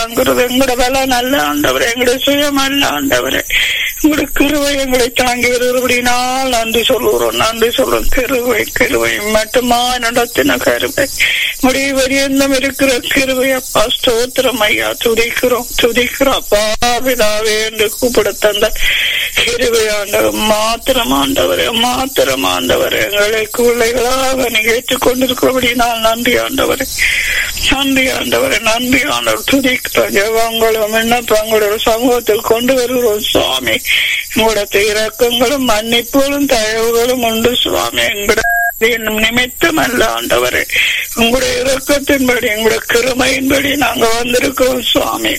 தாங்கிறது எங்களோட வேலை நல்ல ஆண்டவரே எங்களுடைய சுயம் அல்ல ஆண்டவரே உங்களுடைய கிருவை எங்களை தாங்கி வருகிறபடினால் நன்றி சொல்லுகிறோம் நன்றி சொல்றோம் கிருவை கிருவை மட்டுமா நடத்தின கருவை முடிவு வரியந்தம் இருக்கிற கிருவை அப்பா ஸ்தோத்திரம் ஐயா துதிக்கிறோம் துதிக்கிறோம் அப்பா பிதாவே என்று கூப்பிட தந்த கிருவை ஆண்டவர் மாத்திரம் ஆண்டவரே மாத்திரம் ஆண்டவர் எங்களை பிள்ளைகளாக நீங்க ஏற்றுக்கொண்டிருக்கிறபடினால் நன்றி ஆண்டவரே நன்றி ஆண்டவரே நன்றி ஆண்டவர் துதிக்கிறோம் ஜெபங்களும் விண்ணப்பங்களோட சமூகத்தில் கொண்டு வருகிறோம் சுவாமி உங்களோட இறக்கங்களும் மன்னிப்புகளும் தயவுகளும் உண்டு சுவாமி எங்களோட நிமித்தம் அல்ல ஆண்டவரே உங்களுடைய இறக்கத்தின்படி எங்களுடைய கிருமையின்படி நாங்க வந்திருக்கிறோம் சுவாமி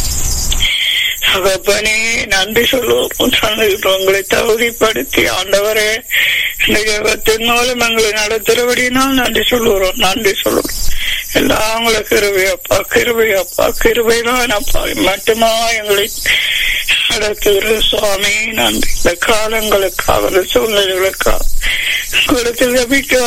தகப்பனே நன்றி சொல்லுவோம் சொல்லுகிறோம் உங்களை தகுதிப்படுத்தி ஆண்டவரே இந்த ஜெபத்தின் மூலம் எங்களை நடத்துறபடினால் நன்றி சொல்லுகிறோம் நன்றி சொல்லுறோம் எல்லாம் உங்களை கிருபையப்பா கிருபையப்பா கிருபைதான் அப்பா மட்டுமா எங்களை நடத்துகிற சுவாமி நன்றி இந்த காலங்களுக்காக இந்த சூழ்நிலைகளுக்காக கொடுத்து ஜபிக்க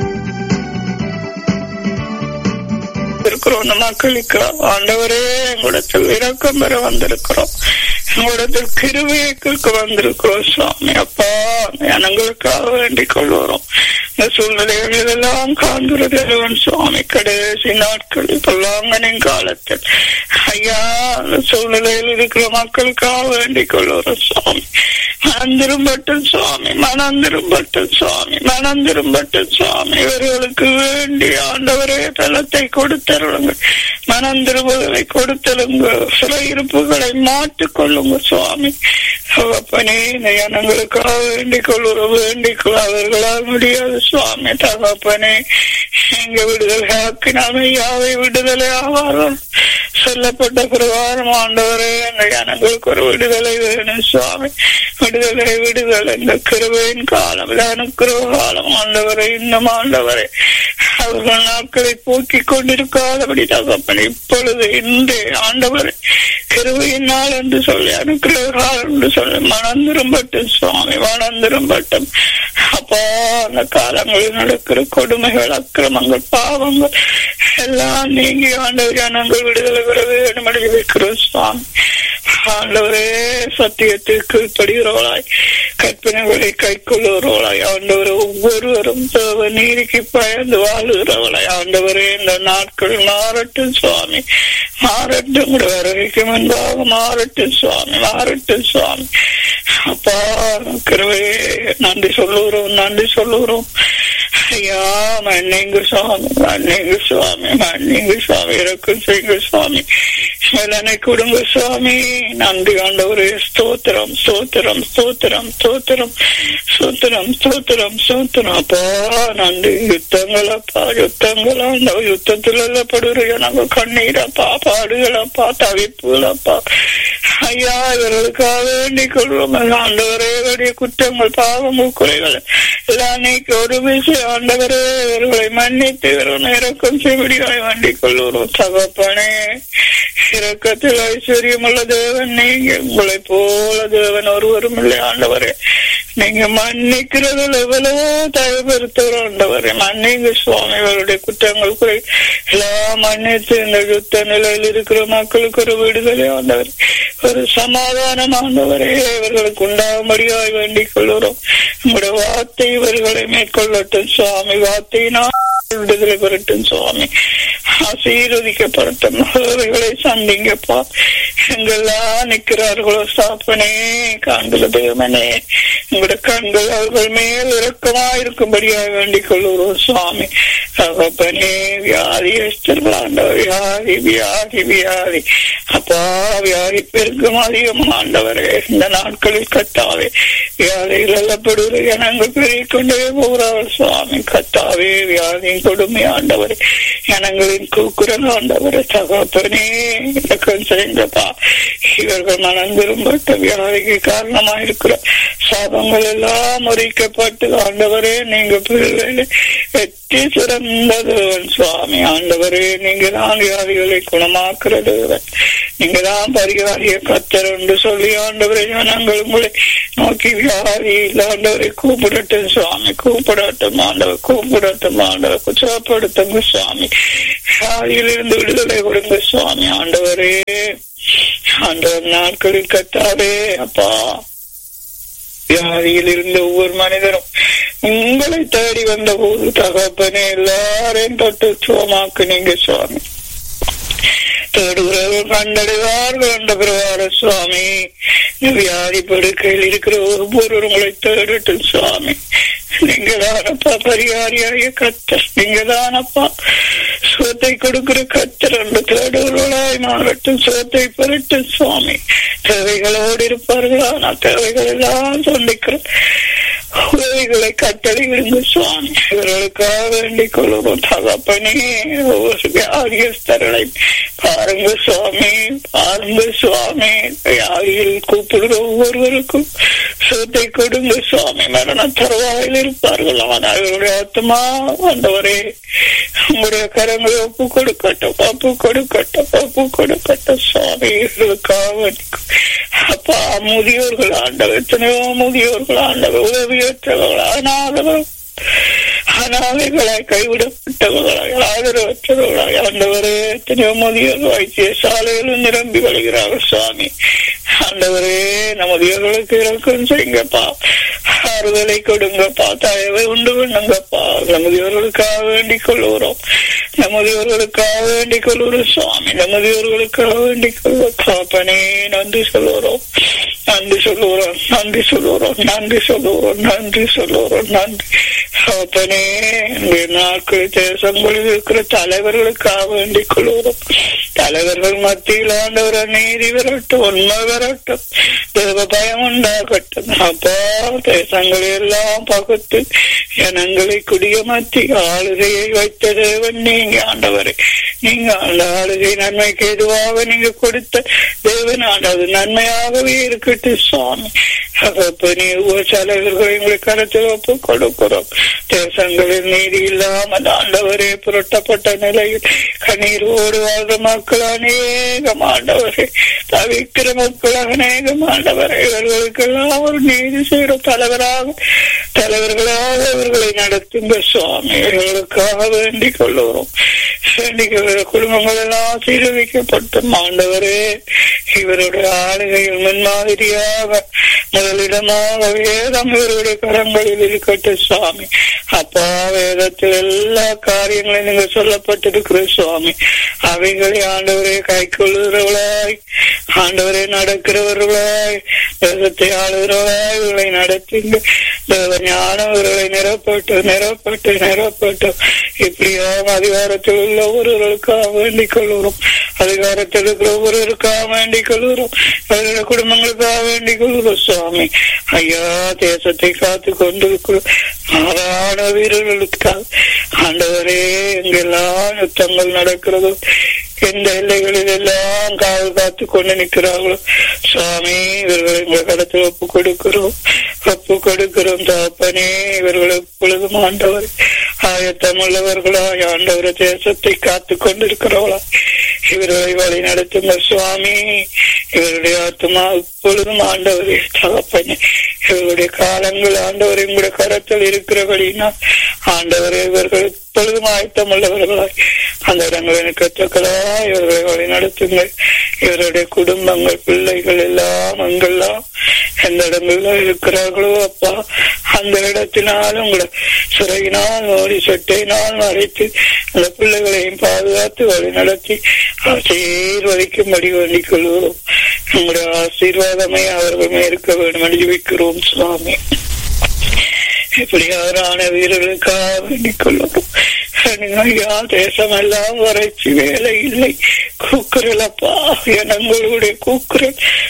இருக்கிறோம் இந்த மக்களுக்கு ஆண்டவரே எங்களிடத்தில் இறக்கம் பெற வந்திருக்கிறோம் எங்களிடத்தில் கிருவியக்கு வந்திருக்கிறோம் சுவாமி அப்பா ஜனங்களுக்காக வேண்டிக் கொள்வோம் இந்த சூழ்நிலைகள் எல்லாம் காண்கிற தேவன் சுவாமி கடைசி நாட்களில் பொல்லாங்கனின் காலத்தில் ஐயா அந்த சூழ்நிலையில் இருக்கிற மக்களுக்காக வேண்டிக் கொள்வோம் சுவாமி மனந்திரும்பட்டும் சுவாமி மனந்திரும்பட்டும் சுவாமி மனந்திரும்பட்டும் சுவாமி இவர்களுக்கு வேண்டி ஆண்டவரே பலத்தை கொடுத்தருளுங்க மனந்திரும்புதலை கொடுத்தருங்க சிறையிருப்புகளை மாற்றிக் கொள்ளுங்க சுவாமி தகப்பனே இந்த ஜனங்களுக்காக வேண்டிக் கொள்ளுற வேண்டிக் கொள்ள அவர்களால் முடியாது சுவாமி தகப்பனே எங்க விடுதலை ஆக்கினால் யாவை விடுதலை ஆவார்கள் சொல்லப்பட்ட பிரகாரம் ஆண்டவரே அந்த ஜனங்களுக்கு ஒரு விடுதலை வேணும் சுவாமி விடுதலை விடுதலை இந்த கிருபையின் காலம் அனுக்கிற காலம் ஆண்டவரை இன்னும் ஆண்டவரை அவர்கள் நாட்களை போக்கி கொண்டிருக்காதபடி தகப்பன் இப்பொழுது இன்று ஆண்டவரை கிருபையின் நாள் என்று சொல்லி அனுக்கிற காலம் என்று சொல்லி மனந்திரும்பட்டும் சுவாமி மனந்திரும்பட்டும் அப்பா அந்த காலங்களில் நடக்கிற கொடுமைகள் அக்கிரமங்கள் பாவங்கள் எல்லாம் நீங்கி ஆண்டவர் ஜனங்கள் விடுதலை பெற வேண்டும் என்று வைக்கிறோம் சுவாமி ஆண்டவரே சத்தியத்திற்கு படுகிறவளாய் கற்பனைகளை கை கொள்ளுகிறவளாய் ஆண்டவர் ஒவ்வொருவரும் தேவ நீதிக்கு பயந்து வாழுகிறவளாய் ஆண்டவரே இந்த நாட்கள் மாறட்டும் சுவாமி மாறட்டும் கூட வருகைக்கு முன்பாக மாறட்டும் சுவாமி மாறட்டும் சுவாமி அப்பா கிருவே நன்றி சொல்லுகிறோம் நன்றி சொல்லுகிறோம் ஐயா மன்னிங்க சுவாமி மன்னிங்க சுவாமி மன்னிங்க சுவாமி இறக்கும் செய்யுங்க சுவாமி வேலனை கொடுங்க சுவாமி நன்றி ஆண்டவரே ஸ்தோத்திரம் ஸ்தோத்திரம் ஸ்தோத்திரம் ஸ்தோத்திரம் ஸ்தோத்திரம் ஸ்தோத்திரம் ஸ்தோத்திரம் அப்பா நன்றி யுத்தங்கள் அப்பா யுத்தங்கள் அந்த யுத்தத்தில் எல்லப்படுகிற நாங்க கண்ணீரப்பா பாடுகளப்பா தவிப்புகளப்பா ஐயா இவர்களுக்காக வேண்டிக் கொள்வோம் ஆண்டவரே குற்றங்கள் பாவங்கள் குறைகள் எல்லாம் நீக்கி ஒரு விஷயம் ஆண்டவரே இவர்களை மன்னித்து இவர்கள் இறக்கம் செவிடியாய் வேண்டிக் கொள்வோம் தகப்பனே இறக்கத்தில் ஐஸ்வர்யம் உள்ள தேவன் நீங்க உங்களை போல தேவன் ஒருவரும் இல்லை ஆண்டவரே நீங்க மன்னிக்கிறதுல எவ்வளவோ தயபெருத்தவர் ஆண்டவரே மன்னிங்க சுவாமி இவருடைய குற்றங்கள் குறை எல்லாம் மன்னித்து இந்த யுத்த நிலையில் இருக்கிற மக்களுக்கு ஒரு விடுதலை ஆண்டவர் ஒரு சமாதானம் ஆண்டவரே இவர்களுக்கு உண்டாகும்படியாய் வேண்டிக் கொள்கிறோம் உங்களுடைய வார்த்தை இவர்களை மேற்கொள்ளட்டும் சுவாமி வார்த்தையினால் விடுதலை பெறட்டும் சுவாமி ஆசீர்வதிக்கப்படட்டும் அவர்களை சந்திங்கப்பா எங்கெல்லாம் நிற்கிறார்களோ சாப்பனே காண்கிற தேவனே உங்களோட கண்கள் அவர்கள் மேல் இறக்கமா இருக்கும்படியாக வேண்டிக் கொள்கிறோம் சுவாமி தகப்பனே வியாதி ஆண்டவர் வியாதி வியாதி வியாதி அப்பா வியாதி பெருக்கும் அதிகம் ஆண்டவரே இந்த நாட்களில் கத்தாவே வியாதிகள் எல்லப்படுகிற ஜனங்கள் பெருகிக் கொண்டே போகிறார்கள் சுவாமி கத்தாவே வியாதியின் கொடுமை ஆண்டவரே ஜனங்களின் கூக்குரல் ஆண்டவரே தகப்பனே இலக்கம் செய்யுங்கப்பா இவர்கள் மனம் திரும்பட்ட வியாதிக்கு காரணமா இருக்கிற சாபங்கள் எல்லாம் முறிக்கப்பட்டு ஆண்டவரே நீங்க பிள்ளைகளை வெற்றி சிறந்தது சுவாமி ஆண்டவரே நீங்க தான் வியாதிகளை குணமாக்குறது நீங்க தான் பரிகாரிய கத்தர் என்று சொல்லி ஆண்டவரை ஜனங்கள் உங்களை நோக்கி வியாதி இல்ல ஆண்டவரை கூப்பிடட்டும் சுவாமி கூப்பிடட்டும் ஆண்டவர் கூப்பிடட்டும் ஆண்டவர் குற்றப்படுத்துங்க சுவாமி வியாதியிலிருந்து விடுதலை கொடுங்க சுவாமி ஆண்டவரே ஆண்டவர் நாட்களில் கத்தாவே அப்பா வியாதியில் இருந்த ஒவ்வொரு மனிதரும் உங்களை தேடி வந்த போது தகப்பனே எல்லாரையும் தொட்டு சுகமாக்கு நீங்க சுவாமி தேடுகிறவர்கள் கண்டடைவார்கள் என்ற பிரகார சுவாமி வியாதி படுக்கையில் இருக்கிற ஒவ்வொருவரும் உங்களை தேடட்டும் சுவாமி நீங்க தானப்பா பரிகாரியாய கத்தர் நீங்க தானப்பா சுகத்தை கொடுக்கிற கத்தர் என்று தேடுகிறவர்களாய் மாறட்டும் சுகத்தை பெறட்டும் சுவாமி தேவைகளோடு இருப்பார்களா நான் தேவைகள் எல்லாம் சொல்லிக்கிறேன் உதவிகளை கட்டளையிடுங்க சுவாமி இவர்களுக்காக வேண்டிக் கொள்கிறோம் தகப்பனே ஒவ்வொரு வியாதியஸ்தர்களை பாருங்க சுவாமி பாருங்க சுவாமி வியாதியில் கூப்பிடுற ஒவ்வொருவருக்கும் சுகத்தை கொடுங்க சுவாமி மரண தருவாயில் இருப்பார்கள் ஆனால் இவருடைய ஆத்மா வந்தவரே உங்களுடைய கரங்களை ஒப்பு கொடுக்கட்டும் ஒப்பு கொடுக்கட்டும் ஒப்பு கொடுக்கட்டும் சுவாமி இவர்களுக்காக வேண்டிக் அப்பா முதியோர்கள் ஆண்டவர் எத்தனையோ முதியோர்கள் ஆண்டவர் உதவியற்றவர்கள் அனாதவர் அனாதைகளாய் கைவிடப்பட்டவர்களாய் ஆதரவற்றவர்களாய் ஆண்டவரே எத்தனையோ முதியோர் வைத்திய சாலைகளும் நிரம்பி வருகிறார்கள் சுவாமி ஆண்டவரே நமதியர்களுக்கு இறக்கம் செய்யுங்கப்பா ஆறுதலை கொடுங்கப்பா தயவை உண்டு பண்ணுங்கப்பா நமதியவர்களுக்காக வேண்டிக் கொள்கிறோம் நமதியவர்களுக்காக வேண்டிக் கொள்கிறோம் சுவாமி நமதியவர்களுக்காக வேண்டிக் கொள்வோம் காப்பனே நன்றி சொல்லுகிறோம் நன்றி சொல்லுகிறோம் நன்றி சொல்லுகிறோம் நன்றி சொல்லுகிறோம் நன்றி சொல்லுகிறோம் நன்றி காப்பனே நாட்கள் தேசங்களில் இருக்கிற தலைவர்களுக்காக வேண்டிக் கொள்கிறோம் தலைவர்கள் மத்தியில் ஆண்டவர் நீதி வரட்டும் உண்மை வரட்டும் தேவ பயம் உண்டாகட்டும் அப்பா தேசங்களை எல்லாம் பகுத்து ஜனங்களை குடியமர்த்தி ஆளுகையை வைத்த தேவன் நீங்க ஆண்டவரை நீங்க அந்த ஆளுகை நன்மைக்கு எதுவாக நீங்க கொடுத்த தேவன் ஆண்டது நன்மையாகவே இருக்கட்டும் சுவாமி தகப்பனே ஒவ்வொரு தலைவர்களை எங்களை கருத்தில் ஒப்பு கொடுக்கிறோம் தேசங்களில் நீதி இல்லாமல் ஆண்டவரே புரட்டப்பட்ட நிலையில் கண்ணீரோடு வாழ்ற மக்கள் அநேகம் ஆண்டவரே தவிக்கிற மக்கள் அநேகம் ஆண்டவரே இவர்களுக்கெல்லாம் ஒரு நீதி செய்கிற தலைவராக தலைவர்களாக இவர்களை நடத்துங்க சுவாமி இவர்களுக்காக வேண்டிக் கொள்ளுகிறோம் வேண்டிக் குடும்பங்கள் எல்லாம் சீரழிக்கப்பட்டும் ஆண்டவரே இவருடைய ஆளுகையில் முன்மாதிரியாக முதலிடமாக வேதம் இவருடைய கரங்களில் இருக்கட்டும் சுவாமி அப்பா வேதத்தில் எல்லா காரியங்களையும் நீங்க சொல்லப்பட்டிருக்கிற சுவாமி அவைகளை ஆண்டவரே கை கொள்ளுகிறவளாய் ஆண்டவரே நடக்கிறவர்களாய் வேதத்தை ஆளுகிறவளாய் இவர்களை நடத்துங்க தேவ ஞானம் இவர்களை நிரப்பட்டு நிரப்பட்டு நிரப்பட்டு இப்படியாக அதிகாரத்தில் உள்ள ஒருவர்களுக்காக வேண்டிக் கொள்கிறோம் அதிகாரத்தில் இருக்கிற ஒருவருக்காக வேண்டிக் கொள்கிறோம் அவர்களுடைய குடும்பங்களுக்காக வேண்டிக் கொள்கிறோம் சுவாமி ஐயா தேசத்தை காத்து கொண்டிருக்கிறோம் மாறான வீரர்களுக்காக ஆண்டவரே எங்கெல்லாம் யுத்தங்கள் நடக்கிறதோ எந்த எல்லைகளில் எல்லாம் காவல் காத்து கொண்டு நிற்கிறார்களோ சுவாமி இவர்களை உங்கள் கடத்தில் ஒப்பு கொடுக்கிறோம் ஒப்பு கொடுக்கிறோம் தாப்பனே இவர்கள் எப்பொழுதும் ஆண்டவர் ஆயத்தம் உள்ளவர்களாய் ஆண்டவர் தேசத்தை காத்து கொண்டிருக்கிறவளா இவர்களை வழி நடத்துங்க சுவாமி இவருடைய ஆத்மா இப்பொழுதும் ஆண்டவரே தகப்பனே இவருடைய காலங்கள் ஆண்டவர் எங்களுடைய கரத்தில் இருக்கிறபடினா ஆண்டவரே இவர்கள் எப்பொழுதும் ஆயத்தம் உள்ளவர்களாய் அந்த இடங்களை கற்றுக்களாய் இவர்களை வழி நடத்துங்கள் இவருடைய குடும்பங்கள் பிள்ளைகள் எல்லாம் அங்கெல்லாம் எந்த இடங்கள்ல இருக்கிறார்களோ அப்பா அந்த இடத்தினாலும் கூட சிறையினால் ஓடி சொட்டையினால் மறைத்து அந்த பிள்ளைகளையும் பாதுகாத்து வழி நடத்தி ஆசீர்வதிக்கும்படி வேண்டிக் கொள்கிறோம் உங்களுடைய ஆசீர்வாதமே அவர்கள் இருக்க வேண்டும் என்று வைக்கிறோம் சுவாமி இப்படியான வீரர்களுக்காக வேண்டிக் கொள்ளும் ஐயா தேசமெல்லாம் வறட்சி வேலை இல்லை கூக்குரலப்பா எனங்களுடைய கூக்குரல்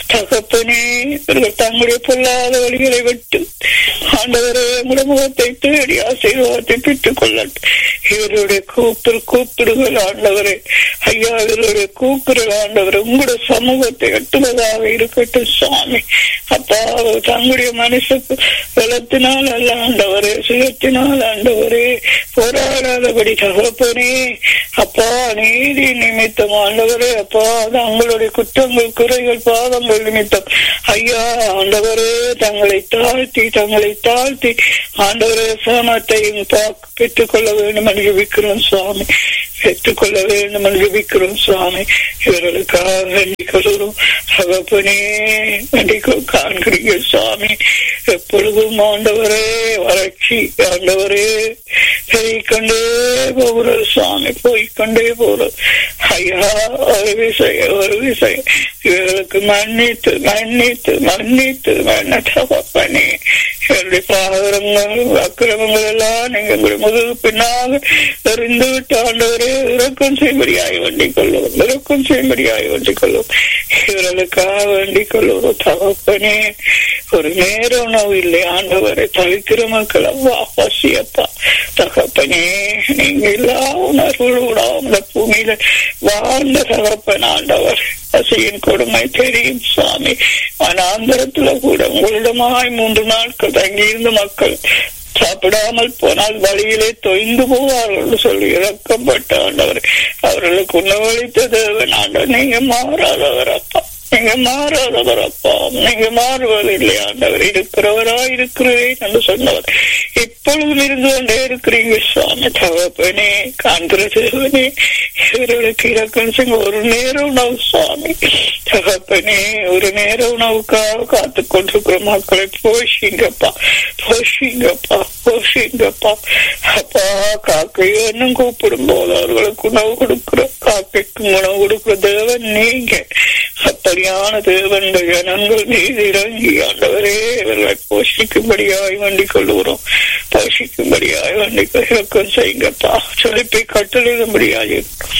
தகப்பனே இவர்கள் தங்களுடைய பொல்லாத வழிகளை விட்டு ஆண்டவரே உங்களுடைய முகத்தை தேடி ஆசீர்வாதத்தை பெற்றுக் கொள்ளட்டும் இவருடைய கூப்பிடு கூப்பிடுகள் ஆண்டவரே ஐயா இவருடைய கூப்பிடுகள் ஆண்டவரே உங்களுடைய சமூகத்தை எட்டுவதாக இருக்கட்டும் சுவாமி அப்பா தங்களுடைய மனசுக்கு பலத்தினால் அல்ல ஆண்டவரே சுயத்தினால் ஆண்டவரே போராடாதபடி தகப்பனே அப்பா நீதி நிமித்தம் ஆண்டவரே அப்பா தங்களுடைய குற்றங்கள் குறைகள் பாவங்கள் நிமித்தம் ஐயா ஆண்டவரே தங்களை தாழ்த்தி தங்களை தாழ்த்தி ஆண்டவரே சமத்தையும் பெற்றுக்கொள்ள வேண்டும் என்று ஜெபிக்கிறோம் சுவாமி பெற்றுக்கொள்ள வேண்டும் என்று ஜெபிக்கிறோம் சுவாமி இவர்களுக்காக வேண்டிக்கொள்கிறோம் தகப்பனே வேண்டிக்கோ காண்கிறீங்க சுவாமி எப்பொழுதும் ஆண்டவரே வறட்சி ஆண்டவரே பெய்கொண்டே போகிறது சுவாமி போய்கொண்டே போகிறது ஐயா ஒரு விஷயம் ஒரு விஷயம் இவர்களுக்கு மன்னித்து மன்னித்து மன்னித்து மன்ன தகப்பனே என்னுடைய பாகரங்கள் அக்கிரமங்கள் எல்லாம் நீங்க உங்களுடைய முதுகு பின்னாக எறிந்து விட்டு ஆண்டவரே இறக்கம் செய்யும்படியாய் வேண்டிக் கொள்ளும் இறக்கம் செய்யும்படியாய் வேண்டிக் கொள்ளும் இவர்களுக்காக வேண்டிக் கொள்ளும் தகப்பனே ஒரு நேர உணவு இல்லை ஆண்டவரை தவிக்கிற மக்கள் அவ்வா பசியப்பா தகப்பனே நீங்க எல்லா உணர்வுகளோட அந்த பூமியில வாழ்ந்த தகப்பன் ஆண்டவர் பசியின் கொடுமை தெரியும் சுவாமி அனாந்தரத்துல கூட உங்களிடமாய் மூன்று நாட்கள் தங்கியிருந்த மக்கள் சாப்பிடாமல் போனால் வழியிலே தொய்ந்து போவார்கள் சொல்லி இறக்கப்பட்ட ஆண்டவர் அவர்களுக்கு உணவளித்த தேவன் ஆண்டவர் நீங்க மாறாதவர் அப்பா நீங்க மாறாதவர் அப்பா நீங்க மாறுவதில்லை ஆண்டவர் இருக்கிறவரா இருக்கிறேன் என்று சொன்னவர் இப்பொழுதும் இருந்து கொண்டே இருக்கிறீங்க சுவாமி தகப்பனே காண்கிற தேவனே இவர்களுக்கு இறக்கம் செய்ய ஒரு நேர உணவு சுவாமி தகப்பனே ஒரு நேர உணவுக்காக காத்து கொண்டிருக்கிற மக்களை போஷிங்கப்பா போஷிங்கப்பா போஷிங்கப்பா அப்பா காக்கை இன்னும் கூப்பிடும் போது அவர்களுக்கு உணவு கொடுக்கிற காக்கைக்கு உணவு கொடுக்கிற தேவன் நீங்க அப்படியான தேவன் ஜனங்கள் மீது இறங்கி ஆண்டவரே இவர்களை போஷிக்கும்படியாய் வண்டிக் கொள்ளுகிறோம் போஷிக்கும்படியாய் வண்டிக் இறக்கம் செய்யுங்கப்பா செழிப்பை கட்டளிடும்படியாய்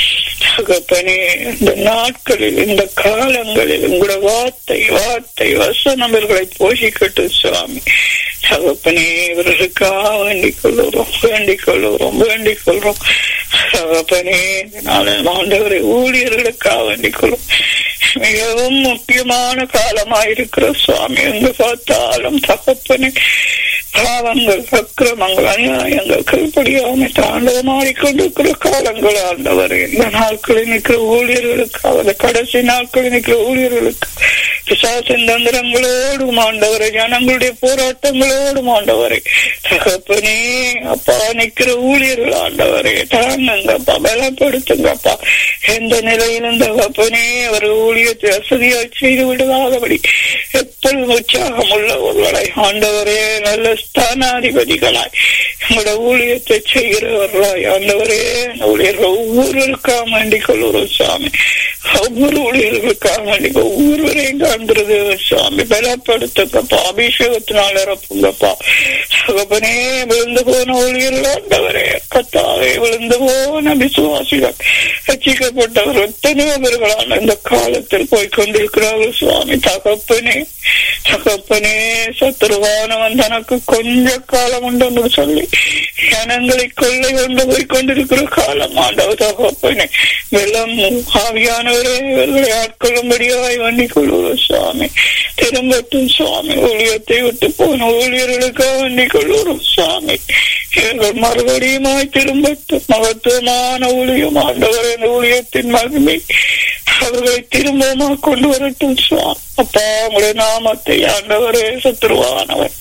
தகப்பனே இந்த நாட்களில் இந்த காலங்களில் உங்களோட வார்த்தை வார்த்தை வசனம் இவர்களை போஷிக்கட்டும் சுவாமி தகப்பனே இவர்களுக்காக வேண்டிக் கொள்ளுறோம் வேண்டிக் கொள்ளுறோம் வேண்டிக் கொள்றோம் தகப்பனே இதனால ஆண்டவரை ஊழியர்களுக்காக வேண்டிக் கொள்ளும் மிகவும் முக்கியமான காலமாயிருக்கிற சுவாமி எங்கு பார்த்தாலும் தகப்பனே பாவங்கள் அக்கிரமங்கள் அநியாயங்கள் கல்படியாமை தாண்டவமாடிக்கொண்டிருக்கிற காலங்கள் ஆண்டவர் இந்த நாட்களில் நிற்கிற ஊழியர்களுக்காக அந்த கடைசி நாட்களில் நிற்கிற ஊழியர்களுக்கு பிசாசின் தந்திரங்களோடும் ஆண்டவரை ஜனங்களுடைய போராட்டங்களோடும் ஆண்டவரை தகப்பனே அப்பா நிற்கிற ஊழியர்கள் ஆண்டவரே தாங்குங்கப்பா பலப்படுத்துங்கப்பா எந்த நிலையிலும் தகப்பனே அவர் ஊழியத்தை வசதியாய் செய்து விடுவாதபடி எப்பொழுதும் உற்சாகம் உள்ளவர்களை ஆண்டவரே நல்ல ஸ்தானாதிபதிகளாய் உங்களோட ஊழியத்தை செய்கிறவர்களாய் ஆண்டவரே ஊழியர்கள் ஒவ்வொருவருக்காக வேண்டிக் கொள்கிறோம் சுவாமி ஒவ்வொரு ஊழியர்களுக்காக வேண்டிக் ஒவ்வொருவரையும் காண்கிறது சுவாமி பலப்படுத்துங்கப்பா அபிஷேகத்தினால் இறப்புங்கப்பா சகப்பனே விழுந்து போன ஊழியர்கள் ஆண்டவரே கத்தாவே விழுந்து போன விசுவாசிகள் ரசிக்கப்பட்டவர் எத்தனையோ பேர்களான இந்த காலத்தில் போய் கொண்டிருக்கிறார்கள் சுவாமி தகப்பனே தகப்பனே சத்துருவானவன் தனக்கு கொஞ்ச காலம் உண்டு என்று சொல்லி ஜனங்களை கொள்ளை கொண்டு போய் கொண்டிருக்கிற காலம் ஆண்டவர் தகப்பனே வெள்ளம் ஆவியானவரே இவர்களை ஆட்கொள்ளும்படியாய் வண்டி கொள்வோம் சுவாமி திரும்பட்டும் சுவாமி ஊழியத்தை விட்டு போன ஊழியர்களுக்காக வண்டி கொள்வோம் சுவாமி இவர்கள் மறுபடியுமாய் திரும்பட்டும் மகத்துவமான ஊழியம் ஆண்டவர் இந்த ஊழியத்தின் மகிமை அவர்களை திரும்பமா கொண்டு வரட்டும் சுவாமி அப்பா உங்களுடைய நாமத்தை ஆண்டவரே சத்துருவானவர்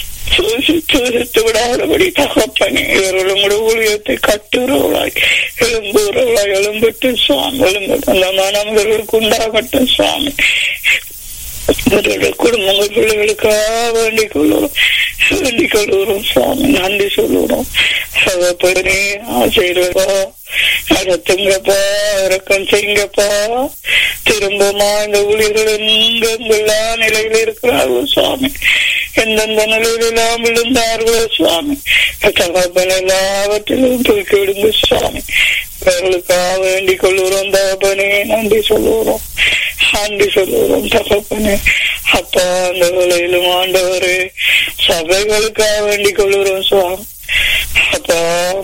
சூசித்து விடாதபடி தகப்பனே இவர்கள் உங்களுடைய ஊழியத்தை கட்டுறவளாய் எழும்புறவளாய் எழும்பிட்டு சுவாமி எழும்பு அந்த மனம் இவர்களுக்கு உண்டாகட்டும் சுவாமி இவர்களுடைய குடும்பங்கள் பிள்ளைகளுக்காக வேண்டிக் கொள்ளுவோம் வேண்டிக் கொள்ளுகிறோம் சுவாமி நன்றி சொல்லுகிறோம் சகப்பனே ஆசைப்பா நடத்துங்கப்பா இறக்கம் செய்யுங்கப்பா திரும்பமா இந்த ஊழியர்கள் எங்கெல்லா நிலையில இருக்கிறார்கள் சுவாமி எந்தெந்த நிலையில எல்லாம் விழுந்தார்களோ சுவாமி தகப்பன் எல்லாவற்றிலும் தூக்கி விடுங்க சுவாமி இவர்களுக்காக வேண்டிக் கொள்ளுகிறோம் தகப்பனே நன்றி சொல்லுகிறோம் ஆண்டி சொல்லுவோம் தகப்பனே அப்பா அந்த வேலையிலும் ஆண்டவரே சபைகளுக்காக வேண்டிக் கொள்கிறோம் சுவாமி அப்பா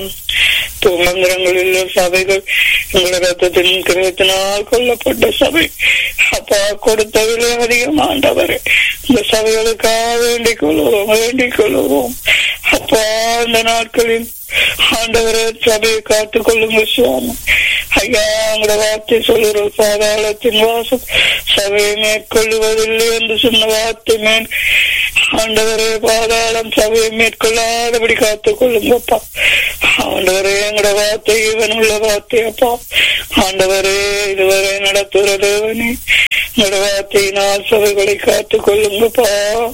துமந்திரங்களில் சபைகள் உங்களோட ரத்தத்தின் கிரகத்தினால் கொல்லப்பட்ட சபை அப்பா கொடுத்த விலை அதிகமாண்டவரே இந்த சபைகளுக்காக வேண்டிக் கொள்வோம் வேண்டிக் கொள்வோம் அப்பா இந்த நாட்களில் ஆண்டவரை சபையை காத்துக் கொள்ளுங்க சுவாமி ஐயா உங்களோட வார்த்தை சொல்லுற பாதாளத்தின் வாசம் சபையை மேற்கொள்ளுவதில்லை என்று சொன்ன வார்த்தை மேல் ஆண்டவரே பாதாளம் சபையை மேற்கொள்ளாதபடி காத்துக் கொள்ளுங்கப்பா ஆண்டவரே எங்களோட வார்த்தை இவன் உள்ள வார்த்தை அப்பா ஆண்டவரே இதுவரை நடத்துகிற தேவனே உங்களோட வார்த்தையினால் சபைகளை காத்துக் கொள்ளுங்கப்பா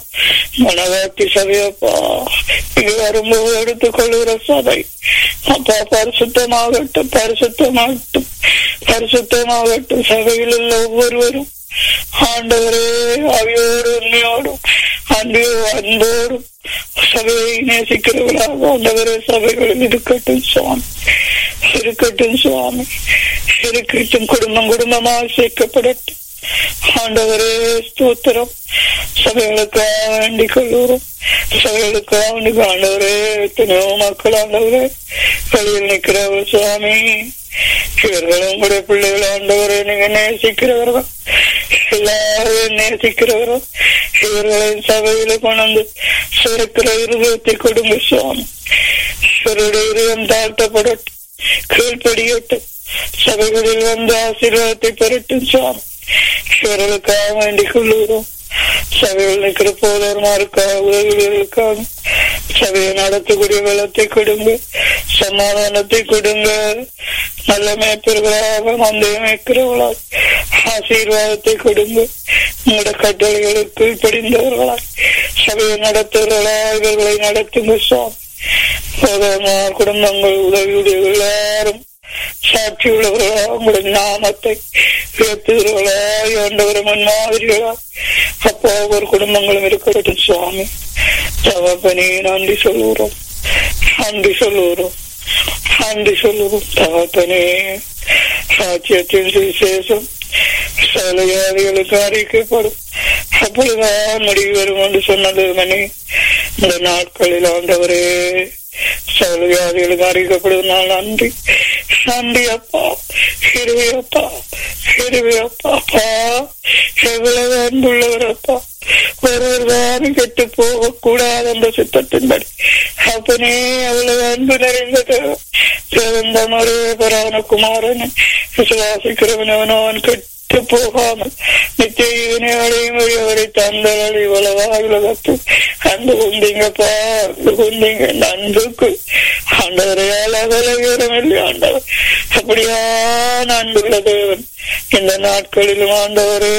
மனவார்த்தை சபையப்பா இது வரும்போது எடுத்துக் கொள்ளுகிற சபை அப்பா பரிசுத்தமாகட்டும் பரிசுத்தமாகட்டும் பரிசுத்தமாகட்டும் சபையில் உள்ள ஒவ்வொருவரும் ஆண்டவரே அவையோடு உண்மையோடும் அன்பு அன்போடும் சபையை நேசிக்கிறவர்களாக ஆண்டவரே சபைகளில் இருக்கட்டும் சுவாமி இருக்கட்டும் சுவாமி இருக்கட்டும் குடும்பம் குடும்பமாக சேர்க்கப்படட்டும் ஆண்டவரே ஸ்தோத்திரம் சபைகளுக்காக வேண்டிக் கொள்கிறோம் சபைகளுக்காக வேண்டி ஆண்டவரே எத்தனையோ மக்கள் ஆண்டவரே வெளியில் நிற்கிறவர் சுவாமி இவர்களும் உங்களுடைய பிள்ளைகள் ஆண்டவரை நீங்க நேசிக்கிறவர்கள் எல்லாரும் நேசிக்கிறவர்கள் இவர்களின் சபையில கொண்டு சுருக்கிற இருதயத்தை கொடுங்க சுவாமி இவருடைய இருதயம் தாழ்த்தப்படட்டும் கீழ்படியட்டும் சபைகளில் வந்து ஆசீர்வாதத்தை பெறட்டும் சுவாமி இவர்களுக்காக வேண்டிக் கொள்ளுகிறோம் சபையில் நிற்கிற போதர்மாருக்காக உதவிகளுக்காக சபையை நடத்தக்கூடிய வெள்ளத்தை கொடுங்க சமாதானத்தை கொடுங்க நல்ல மேய்ப்பர்களாக மந்தைய மேய்க்கிறவர்களாய் ஆசீர்வாதத்தை கொடுங்க உங்களோட கட்டளைகளுக்கு படிந்தவர்களாய் சபையை நடத்துகிறவர்களாய் இவர்களை நடத்துங்க சுவாமி போதர்மார் குடும்பங்கள் உதவியுடைய எல்லாரும் சாட்சி உள்ளவர்களா உங்களுடைய நாமத்தை உயர்த்துகிறவர்களா ஆண்டவர் முன்மாதிரிகளா அப்போ ஒவ்வொரு குடும்பங்களும் இருக்கட்டும் சுவாமி தகப்பனே நன்றி சொல்லுகிறோம் நன்றி சொல்லுகிறோம் நன்றி சொல்லுவோம் தகப்பனே சாட்சியத்தின் சுவிசேஷம் சலுகாதிகளுக்கு அறிவிக்கப்படும் அப்பொழுதுதான் முடிவு வரும் என்று சொன்னது மணி இந்த நாட்களில் ஆண்டவரே சலுகாதிகளுக்கு அறிவிக்கப்படுவதனால் நன்றி நன்றி அப்பா கிருவி அப்பா கிருவி அப்பா அப்பா எவ்வளவு அன்புள்ளவர் அப்பா ஒருவர் தான் கெட்டு போக கூடாது என்ற சித்தத்தின்படி அப்பனே அவ்வளவு அன்பு நிறைந்தது சிறந்த மறு பரான குமாரன் விசுவாசிக்கிறவன் அவனவன் கெட்டு போகாமல் நித்திய இவனை அடையும் அவரை தந்தல் இவ்வளவா உலகத்து அன்பு குந்திங்கப்பா அன்பு குந்திங்க அன்புக்கு ஆண்டவரையால் அகலகரம் இல்லை ஆண்டவர் அப்படியான அன்புள்ள தேவன் இந்த நாட்களிலும் ஆண்டவரே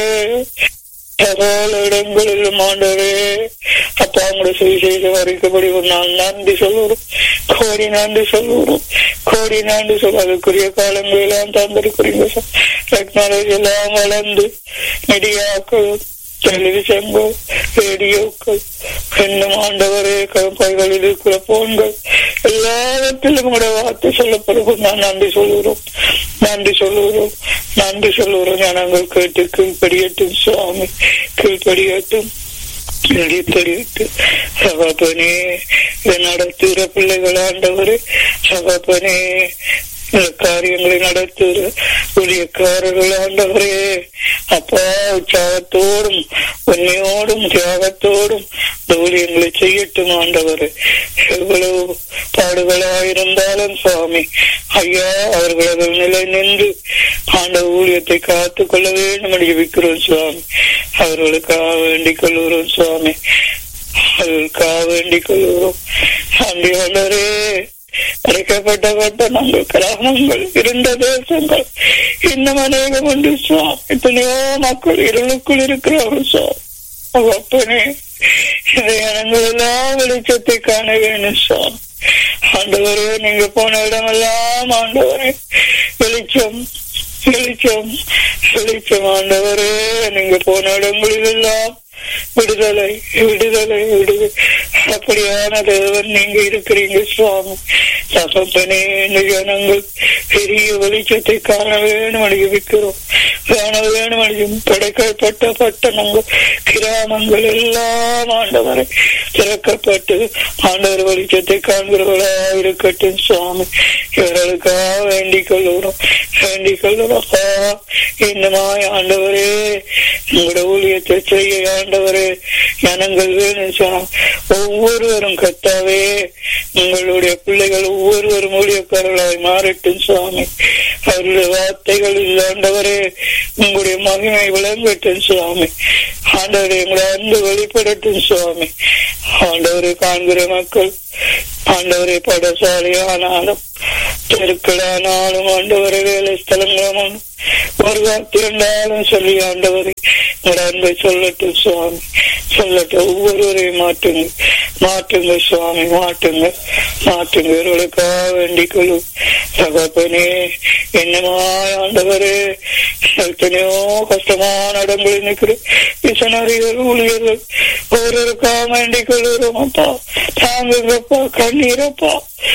சகல இடங்களிலும் ஆண்டவரே அப்பா உங்களுடைய சுவிசேஷம் அறிக்கப்படி ஒரு நாள் நன்றி சொல்லுறோம் கோடி நன்றி சொல்லுறோம் கோடி நன்றி சொல்ல அதுக்குரிய காலங்கள் எல்லாம் தந்திருக்கிறீங்க டெக்னாலஜி எல்லாம் வளர்ந்து மீடியாக்கள் டெலிவிஷன்கள் ரேடியோக்கள் இன்னும் ஆண்டவரே கைகளில் இருக்கிற போன்கள் எல்லாவற்றிலும் கூட வார்த்தை சொல்லப்படுவோம் நான் நன்றி சொல்லுகிறோம் நன்றி சொல்லுகிறோம் நன்றி சொல்லுகிறோம் ஞானங்கள் கேட்டு கீழ்படியட்டும் சுவாமி கீழ்படியட்டும் வெளிப்படிவிட்டு சகப்பனே இதை நடத்துகிற பிள்ளைகள் ஆண்டவரே சகப்பனே காரியங்களை நடத்துகிற ஊழியக்காரர்கள் ஆண்டவரே அப்பா உற்சாகத்தோடும் உண்மையோடும் தியாகத்தோடும் இந்த ஊழியங்களை செய்யட்டும் ஆண்டவர் எவ்வளவு பாடுகளாயிருந்தாலும் சுவாமி ஐயா அவர்களது நிலை நின்று ஆண்ட ஊழியத்தை காத்துக் கொள்ள வேண்டும் என்று ஜெபிக்கிறோம் சுவாமி அவர்களுக்காக வேண்டிக் கொள்கிறோம் சுவாமி அவர்களுக்காக வேண்டிக் கொள்கிறோம் அன்றி வல்லரே அடைக்கப்பட்ட பட்டணங்கள் கிராமங்கள் இருந்த தேசங்கள் இன்னும் அநேகம் உண்டு சுவாமி எத்தனையோ மக்கள் இருளுக்குள் இருக்கிறார்கள் சுவாமி அப்பனே இந்த இனங்கள் எல்லாம் வெளிச்சத்தை காண வேணும் சுவாமி ஆண்டவரே நீங்க போன இடமெல்லாம் ஆண்டவரே வெளிச்சம் வெளிச்சம் வெளிச்சம் ஆண்டவரே நீங்க போன இடங்களில் எல்லாம் விடுதலை விடுதலை விடுதலை அப்படியான தேவன் நீங்க இருக்கிறீங்க சுவாமி தகப்பனே இந்த ஜனங்கள் பெரிய வெளிச்சத்தை காண வேணும் அனுபவிக்கிறோம் காண வேணும் அனுபவி படைக்கப்பட்ட பட்டணங்கள் கிராமங்கள் எல்லாம் ஆண்டவரை திறக்கப்பட்டு ஆண்டவர் வெளிச்சத்தை காண்கிறவர்களா இருக்கட்டும் சுவாமி இவர்களுக்காக வேண்டிக் கொள்ளுகிறோம் வேண்டிக் கொள்ளுறப்பா இன்னமாய் ஆண்டவரே உங்களோட ஊழியத்தை செய்ய ஆண்டவரே ஜனங்கள் வேணும் சுவாமி ஒவ்வொருவரும் கத்தாவே உங்களுடைய பிள்ளைகள் ஒவ்வொருவரும் ஊழியக்காரர்களாய் மாறட்டும் சுவாமி அவருடைய வார்த்தைகள் ஆண்டவரே உங்களுடைய மகிமை விளங்கட்டும் சுவாமி ஆண்டவரே உங்களை அன்பு வெளிப்படட்டும் சுவாமி ஆண்டவரை காண்கிற மக்கள் ஆண்டவரை படசாலையானாலும் தெருக்களானாலும் ஆண்டவரை வேலை ஸ்தலங்களும் ஒரு வார்த்தை இருந்தாலும் சொல்லி ஆண்டவரை உங்களோட அன்பை சொல்லட்டும் சுவாமி சொல்லட்டும் ஒவ்வொருவரையும் மாற்றுங்க மாற்றுங்க சுவாமி மாற்றுங்க மாற்றுங்க இவர்களுக்காக வேண்டிக் கொள்ளும் தகப்பனே என்னமா ஆண்டவரே எத்தனையோ கஷ்டமான இடங்களில் நிற்கிற மிஷனரிகள் ஊழியர்கள் ஒவ்வொருவருக்காக வேண்டிக் கொள்கிறோம் அப்பா தாங்குங்கப்பா கண்ணீரப்பா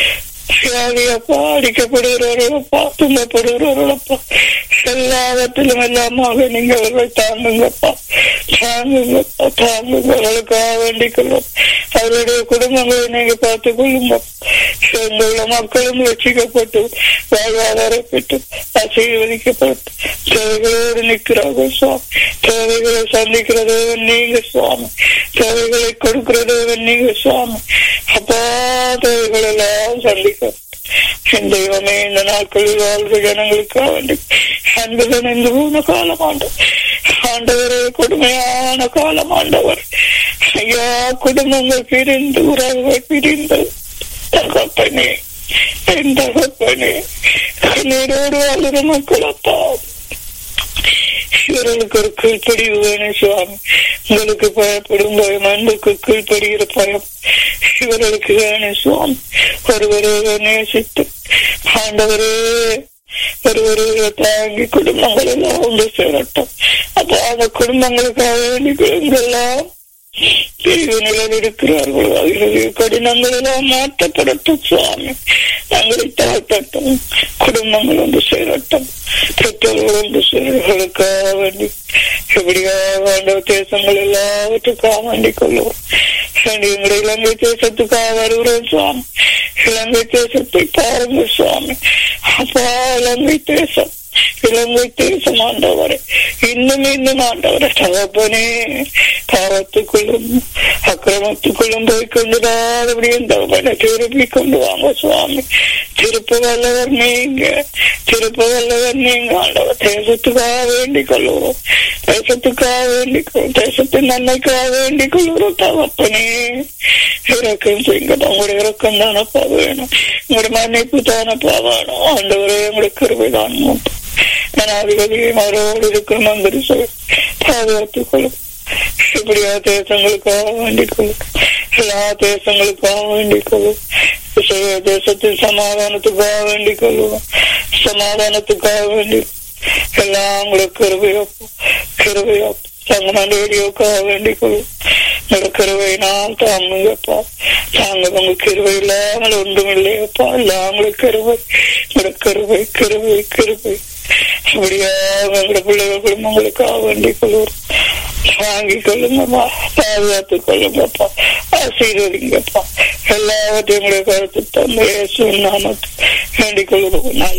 வியாதியப்பா அடிக்கப்படுகிறவர்களப்பா துன்பப்படுகிறவர்களப்பா எல்லாவற்றிலும் எல்லாமாக நீங்க அவர்களை தாங்குங்கப்பா தாங்குங்கப்பா தாங்குங்க அவர்களுக்காக வேண்டிக் கொள்ளும் அவருடைய குடும்பங்களை நீங்க பார்த்துக் கொள்ளுங்க எங்களுடைய மக்களும் ரசிக்கப்பட்டு வாழ்வாதாரப்பட்டு ஆசீர்வதிக்கப்பட்டு தேவைகளோடு நிற்கிறார்கள் சுவாமி தேவைகளை சந்திக்கிறது நீங்க சுவாமி தேவைகளை கொடுக்கிறது நீங்க சுவாமி அப்பா தேவைகள் எல்லாம் சந்திக்க என் தெய்வமே இந்த நாட்களில் வாழ்வு ஜனங்களுக்காக வேண்டி அன்புடன் இந்த போன காலம் ஆண்டு ஆண்டவரே கொடுமையான காலம் ஆண்டவர் ஐயா குடும்பங்கள் பிரிந்து உறவுகள் பிரிந்து தகப்பனே என் தகப்பனே கண்ணீரோடு வாழ்கிற மக்கள் அப்பா இவர்களுக்கு ஒரு கீழ்ப்படிவு வேணும் சுவாமி உங்களுக்கு பயப்படும் பயம் அன்புக்கு கீழ்ப்படுகிற பயம் இவர்களுக்கு வேணும் சுவாமி ஒருவரை நேசித்து ஆண்டவரே ஒருவரை தாங்கி குடும்பங்கள் எல்லாம் ஒன்று சேரட்டும் அப்ப அந்த குடும்பங்களுக்காக வேண்டி எங்கெல்லாம் பிரிவு நிலையில் இருக்கிறார்களோ அவர்களுடைய கடினங்கள் எல்லாம் மாற்றப்படட்டும் சுவாமி தங்களை தாழ்த்தட்டும் குடும்பங்கள் ஒன்று சேரட்டும் பெற்றோர்கள் ஒன்று சேர்களுக்காக வேண்டி எப்படியாக ஆண்ட தேசங்கள் எல்லாவற்றுக்காக வேண்டிக் கொள்ளுவோம் எங்களுடைய இலங்கை தேசத்துக்காக வருகிறோம் சுவாமி இலங்கை தேசத்தை பாருங்க சுவாமி அப்பா இலங்கை தேசம் இலங்கை தேசம் ஆண்டவரே இன்னும் இன்னும் ஆண்டவரே தகப்பனே பாவத்துக்குள்ளும் அக்கிரமத்துக்குள்ளும் போய் கொண்டுதாதபடி தகப்பனை திருப்பி கொண்டு வாங்க சுவாமி திருப்ப வல்லவர் நீங்க திருப்ப வல்லவர் நீங்க ஆண்டவர் தேசத்துக்காக வேண்டிக் கொள்ளுவோம் தேசத்துக்காக வேண்டிக் கொள்ளும் தேசத்தின் நன்மைக்காக வேண்டிக் கொள்ளுவோம் தகப்பனே இறக்கம் செய்யுங்க உங்களுடைய இறக்கம் தானப்பா வேணும் உங்களுடைய மன்னிப்பு தானப்பா வேணும் ஆண்டவரே உங்களுடைய கருவை தான் மட்டும் ஜனாதிபதியும் அவரோடு இருக்கிற மந்திரி பாதுகாத்துக் கொள்ளும் இப்படியா தேசங்களுக்காக வேண்டிக் கொள்ளும் எல்லா தேசங்களுக்காக வேண்டிக் கொள்ளும் தேசத்தின் சமாதானத்துக்காக வேண்டிக் கொள்ளுவோம் சமாதானத்துக்காக வேண்டி எல்லாம் உங்களுக்கு கிருபையப்போ கிருபையப்போ தங்கமான ரேடியோக்காக வேண்டிக் கொள்ளும் உங்களோட கிருவை நான் தாங்குங்கப்பா தாங்க உங்க கிருவை இல்லாமல் ஒன்றும் இல்லையப்பா இல்லாமல் கிருவை உங்களோட கிருவை கிருவை கிருவை அப்படியா எங்களோட பிள்ளைகள் குடும்பங்களுக்காக வேண்டிக் கொள்வோம் வாங்கி கொள்ளுங்கப்பா பாதுகாத்துக் கொள்ளுங்கப்பா ஆசீர்வதிங்கப்பா எல்லாவற்றையும் உங்களுடைய கருத்து தந்தைய நாமத்தை வேண்டிக் கொள்ளுவோம் நல்ல